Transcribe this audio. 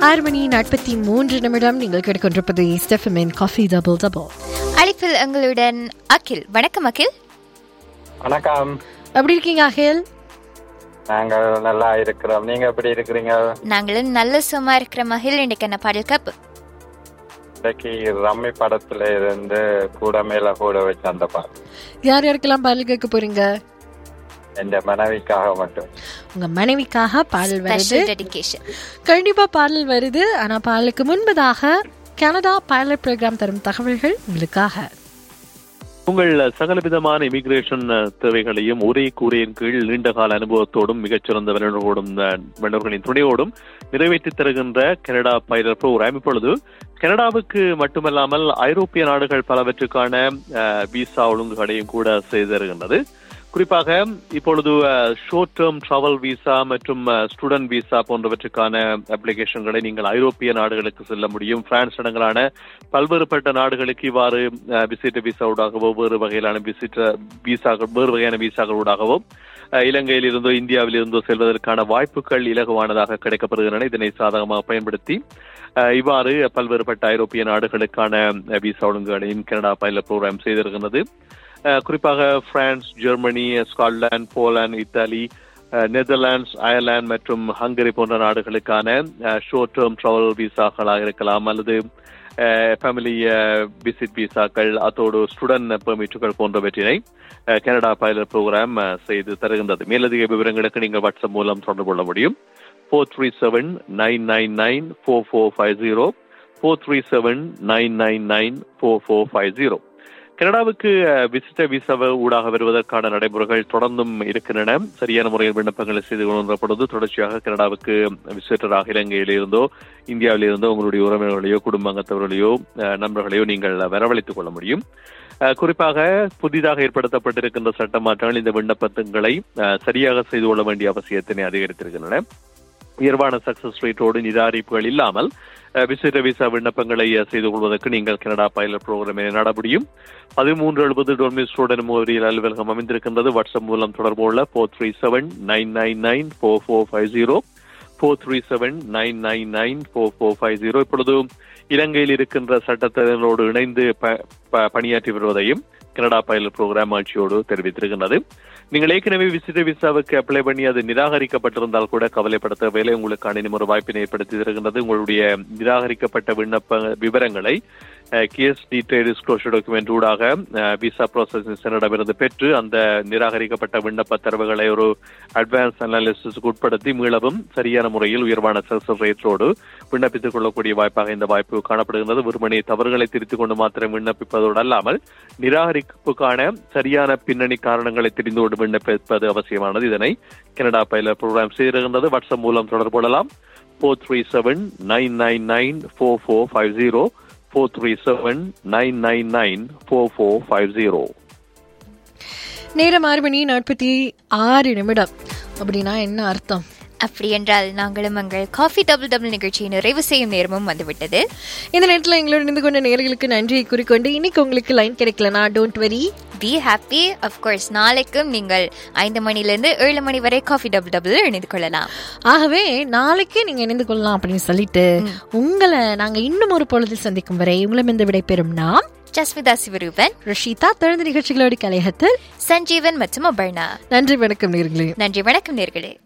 ஆறு மணி நாற்பத்தி மூன்று நிமிடம் நீங்கள் கேட்டுக்கொண்டிருப்பது ஸ்டெஃபமின் காஃபி டபுள் டபுள் அழைப்பில் எங்களுடன் அகில் வணக்கம் அகில் வணக்கம் எப்படி இருக்கீங்க அகில் நாங்கள் நல்லா இருக்கிறோம் நீங்க எப்படி இருக்கிறீங்க நாங்களும் நல்ல சும்மா இருக்கிற மகிழ் இன்னைக்கு என்ன பாடல் கப் இன்னைக்கு ரம்மி படத்துல இருந்து கூட மேல கூட வச்ச அந்த பாட்டு யார் யாருக்கெல்லாம் பாடல் கேட்க போறீங்க என் மனைவிக்காக மட்டும் உங்க மனைவிக்காக பாடல் வருது ஸ்பெஷல் டெடிகேஷன் கண்டிப்பா பாடல் வருது ஆனா பாடலுக்கு முன்பதாக கனடா பைலட் ப்ரோக்ராம் தரும் தகவல்கள் உங்களுக்காக உங்கள் சகலவிதமான இமிகிரேஷன் தேவைகளையும் ஒரே கூரையின் கீழ் நீண்டகால அனுபவத்தோடும் மிகச்சிறந்த வல்லுநர்களோடும் அஹ், வல்லுநர்களின் துணையோடும் நிறைவேற்றித் தருகின்ற கனடா பைலட் ப்ரோக்ராம் இப்பொழுது கனடாவுக்கு மட்டுமல்லாமல் ஐரோப்பிய நாடுகள் பலவற்றுக்கான அஹ், விசா ஒழுங்குகளையும் கூட செய்து தருகின்றது குறிப்பாக இப்பொழுது ஷோர்ட் டேர்ம் டிராவல் விசா மற்றும் ஸ்டூடெண்ட் விசா போன்றவற்றுக்கான அப்ளிகேஷன்களை நீங்கள் ஐரோப்பிய நாடுகளுக்கு செல்ல முடியும் பிரான்ஸ் இடங்களான பல்வேறுபட்ட நாடுகளுக்கு இவ்வாறு விசிட் விசா ஊடாகவோ வேறு வகையிலான விசிட் விசாக்கள் வேறு வகையான விசாக்கள் ஊடாகவோ அஹ், இலங்கையில் இருந்தோ இந்தியாவில் இருந்தோ செல்வதற்கான வாய்ப்புகள் இலகுவானதாக கிடைக்கப்படுகின்றன இதனை சாதகமாக பயன்படுத்தி அஹ், இவ்வாறு பல்வேறுபட்ட ஐரோப்பிய நாடுகளுக்கான அஹ், விசா ஒழுங்குகளையும் கனடா பைலட் ப்ரோக்ராம் செய்திருக்கிறது அஹ், குறிப்பாக France Germany Scotland Poland Italy அஹ், நெதர்லாண்ட்ஸ் அயர்லாந்து மற்றும் ஹங்கரி போன்ற நாடுகளுக்கான ஷோர்ட் டேர்ம் டிராவல் விசாக்களாக இருக்கலாம் அல்லது ஃபேமிலி விசிட் விசாக்கள் அதோடு ஸ்டூடெண்ட் பெர்மிட்டுகள் போன்றவற்றினை அஹ், கனடா பைலட் ப்ரோக்ராம் செய்து தருகின்றது மேலதிக விவரங்களுக்கு நீங்கள் வாட்ஸ்அப் மூலம் தொடர்பு கொள்ள முடியும் four three seven nine nine nine four four five zero four three seven nine nine nine four four five zero கனடாவுக்கு விசிட்ட விசா ஊடாக வருவதற்கான நடைமுறைகள் தொடர்ந்தும் இருக்கின்றன சரியான முறையில் விண்ணப்பங்களை செய்து கொண்டு பொழுது தொடர்ச்சியாக கனடாவுக்கு விசிட்டராக இலங்கையில் இருந்தோ இந்தியாவில் இருந்தோ உங்களுடைய உறவினர்களையோ குடும்பங்கத்தவர்களையோ அஹ், நண்பர்களையோ நீங்கள் வரவழைத்துக் கொள்ள முடியும் அஹ், குறிப்பாக புதிதாக ஏற்படுத்தப்பட்டிருக்கின்ற சட்ட மாற்றங்கள் இந்த விண்ணப்பங்களை அஹ், சரியாக செய்து கொள்ள வேண்டிய அவசியத்தினை அதிகரித்திருக்கின்றன உயர்வான சக்சஸ் ரேட்டோடு நிராகரிப்புகள் இல்லாமல் அஹ், விசிட்ட விசா விண்ணப்பங்களை அஹ், செய்து கொள்வதற்கு நீங்கள் கனடா பைலட் ப்ரோக்ராமை நாட முடியும் பதிமூன்று எழுபது டொர்மிஸ் ரோடன் முகவரியில் அலுவலகம் அமைந்திருக்கின்றது வாட்ஸ்அப் மூலம் தொடர்பு கொள்ள four three seven nine nine nine four four five zero four three seven nine nine nine four four five zero இப்பொழுது இலங்கையில் இருக்கின்ற சட்டத்தினரோடு இணைந்து ப- ப- பணியாற்றி வருவதையும் கனடா பைலட் ப்ரோக்ராம் ஆட்சியோடு தெரிவித்திருக்கின்றது நீங்கள் ஏற்கனவே விசிட்ட விசாவுக்கு அப்ளை பண்ணி அது நிராகரிக்கப்பட்டிருந்தால் கூட கவலைப்பட தேவையில்லை உங்களுக்கான இன்னும் ஒரு வாய்ப்பினை ஏற்படுத்தி தருகின்றது உங்களுடைய நிராகரிக்கப்பட்ட விண்ணப்ப விவரங்களை கேஸ் டீடைல் டிஸ்க்ளோஷர் டாக்குமெண்ட் ஊடாக விசா ப்ராசஸிங் சென்டரிடமிருந்து பெற்று அந்த நிராகரிக்கப்பட்ட விண்ணப்ப தரவுகளை ஒரு அட்வான்ஸ் அனாலிசிஸ்க்கு உட்படுத்தி மீளவும் சரியான முறையில் உயர்வான செல்சஸ் ரேட்டோடு விண்ணப்பித்துக் கொள்ளக்கூடிய வாய்ப்பாக இந்த வாய்ப்பு காணப்படுகின்றது வெறுமனே தவறுகளை திருத்திக் கொண்டு மாத்திரம் விண்ணப்பிப்பதோடு அல்லாமல் நிராகரிப்புக்கான சரியான பின்னணி காரணங்களை தெரிந்து கொண்டு விண்ணப்பிப்பது அவசியமானது இதனை கனடா பைலட் ப்ரோக்ராம் செய்திருக்கின்றது வாட்ஸ்அப் மூலம் தொடர்பு கொள்ளலாம் four three seven nine nine nine four four five zero four three seven nine nine nine four four five zero நேரம் ஆறு மணி நாற்பத்தி ஆறு நிமிடம் அப்படின்னா என்ன அர்த்தம் அப்படி என்றால் நாங்களும் எங்கள் காஃபி டபுள் டபுள் நிகழ்ச்சியை நிறைவு செய்யும் நேரமும் வந்துவிட்டது இந்த நேரத்தில் எங்களோட இணைந்து கொண்ட நேர்களுக்கு நன்றியை குறிக்கொண்டு இன்னைக்கு உங்களுக்கு லைன் கிடைக்கலனா don't worry be happy of course நாளைக்கும் நீங்கள் ஐந்து மணிலிருந்து ஏழு மணி வரை காஃபி டபுள் டபுள் இணைந்து கொள்ளலாம் ஆகவே நாளைக்கே நீங்க இணைந்து கொள்ளலாம் அப்படின்னு சொல்லிட்டு உங்களை நாங்க இன்னும் ஒரு பொழுதில் சந்திக்கும் வரை உங்களும் இந்த விடை பெறும் நாம் ஜஸ்மிதா சிவரூபன் ரஷிதா தொடர்ந்து நிகழ்ச்சிகளோடு கலையகத்தில் சஞ்சீவன் மற்றும் அபர்ணா நன்றி வணக்கம் நேர்களே நன்றி வணக்கம் நேர்களே